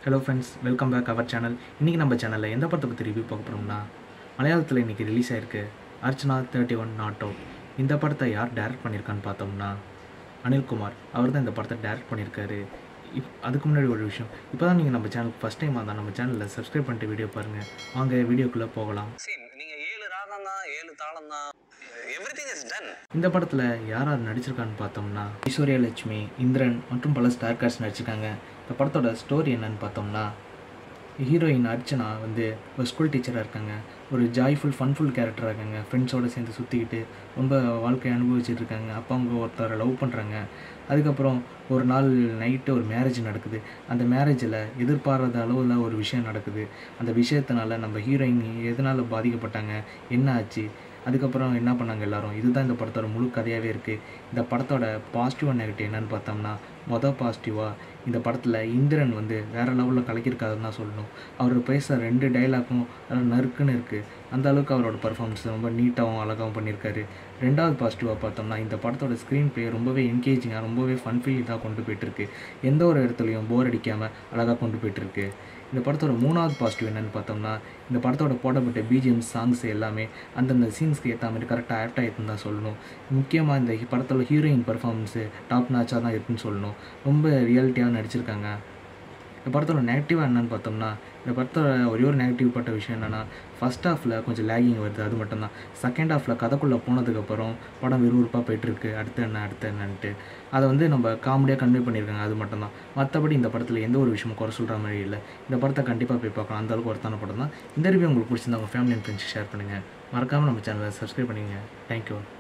hello friends welcome back our channel இன்றைக்கி நம்ம சேனலில் எந்த படத்தை பற்றி ரிவ்யூ பார்க்க போகிறோம்னா மலையாளத்தில் இன்றைக்கி ரிலீஸ் ஆயிருக்கு Archana thirty one not out இந்த படத்தை யார் டைரக்ட் பண்ணியிருக்கான்னு பார்த்தோம்னா அனில்குமார் அவர் தான் இந்த படத்தை டைரக்ட் பண்ணியிருக்காரு இப் அதுக்கு முன்னாடி ஒரு விஷயம் இப்போ தான் நீங்கள் நம்ம சேனலுக்கு ஃபஸ்ட் டைம் வந்தால் நம்ம சேனலில் சப்ஸ்கிரைப் பண்ணிட்டு வீடியோ பாருங்கள் வாங்க வீடியோக்குள்ளே போகலாம் See, நீங்க ஏழு ராகம் தான் ஏழு தாளம் தான் எவ்ரிதிங் இஸ் டன் இந்த படத்தில் யார் யார் நடிச்சிருக்கான்னு பார்த்தோம்னா ஐஸ்வர்யா லட்சுமி இந்திரன் மற்றும் பல ஸ்டார் காஸ்ட் நடிச்சிருக்காங்க இந்த படத்தோட ஸ்டோரி என்னன்னு பார்த்தோம்னா ஹீரோயின் அர்ச்சனா வந்து ஒரு ஸ்கூல் டீச்சராக இருக்காங்க ஒரு ஜாய்ஃபுல் ஃபன்ஃபுல் கேரக்டராக இருக்காங்க ஃப்ரெண்ட்ஸோடு சேர்ந்து சுற்றிக்கிட்டு ரொம்ப வாழ்க்கையை அனுபவிச்சுட்டு இருக்காங்க அப்போ அவங்க ஒருத்தரை லவ் பண்ணுறாங்க அதுக்கப்புறம் ஒரு நாள் நைட்டு ஒரு மேரேஜ் நடக்குது அந்த மேரேஜில் எதிர்பாராத அளவில் ஒரு விஷயம் நடக்குது அந்த விஷயத்தினால நம்ம ஹீரோயின் எதனால் பாதிக்கப்பட்டாங்க என்ன ஆச்சு அதுக்கப்புறம் என்ன பண்ணாங்க எல்லாரும் இதுதான் இந்த படத்தோட முழு கதையாகவே இருக்குது இந்த படத்தோட பாசிட்டிவ் அண்ட் நெகட்டிவ் என்னன்னு பார்த்தோம்னா மொதல் பாசிட்டிவாக இந்த படத்தில் இந்திரன் வந்து வேறு லெவலில் கலக்கியிருக்காருன்னு தான் சொல்லணும் அவர் பேசுகிற ரெண்டு டைலாக்கும் நறுக்குன்னு இருக்குது அந்த அளவுக்கு அவரோட பர்ஃபார்மன்ஸ் ரொம்ப நீட்டாகவும் அழகாகவும் பண்ணியிருக்காரு ரெண்டாவது பாசிட்டிவாக பார்த்தோம்னா இந்த படத்தோட ஸ்க்ரீன் ப்ளே ரொம்பவே என்கேஜிங்காக ரொம்பவே ஃபன் ஃபீலிங்காக கொண்டு போயிட்டுருக்கு எந்த ஒரு இடத்துலையும் போர் அடிக்காமல் அழகாக கொண்டு போயிட்டுருக்கு இந்த படத்தோட மூணாவது பாசிட்டிவ் என்னன்னு பார்த்தோம்னா இந்த படத்தோட போடப்பட்ட பிஜிஎம் சாங்ஸ் எல்லாமே அந்தந்த சீன்ஸ்க்கு ஏற்ற மாதிரி கரெக்டாக ஆப்ட் ஆகிருக்குன்னு தான் சொல்லணும் முக்கியமாக இந்த படத்தோட ஹீரோயின் பர்ஃபார்மன்ஸு டாப் நாச்சாக தான் இருக்குன்னு சொல்லணும் ரொம்ப ரியாலிட்டியாக நடிச்சிருக்காங்க இந்த படத்தோட நெகட்டிவாக என்னன்னு பார்த்தோம்னா இந்த படத்தோட ஒரே ஒரு நெகட்டிவ் பட்ட விஷயம் என்னென்னா ஃபஸ்ட் ஹாஃபில் கொஞ்சம் லேகிங் வருது அது மட்டும்தான் செகண்ட் ஹாஃபில் கதைக்குள்ளே போனதுக்கப்புறம் படம் விறுவிறுப்பாக போயிட்டுருக்கு அடுத்து என்ன அடுத்து என்னன்ட்டு அதை வந்து நம்ம காமெடியாக கன்வே பண்ணியிருக்காங்க அது மட்டும்தான் மற்றபடி இந்த படத்தில் எந்த ஒரு விஷயமும் குறை சொல்கிற மாதிரி இல்லை இந்த படத்தை கண்டிப்பாக போய் பார்க்கலாம் அந்த அளவுக்கு ஒருத்தான படம் தான் இந்த ரிவ்யூ உங்களுக்கு பிடிச்சிருந்தா உங்கள் ஃபேமிலி அண்ட் ஃப்ரெண்ட்ஸ் ஷேர் பண்ணுங்கள் மறக்காமல் நம்ம சேனலை சப்ஸ்கிரைப் பண்ணிங்க தேங்க்யூ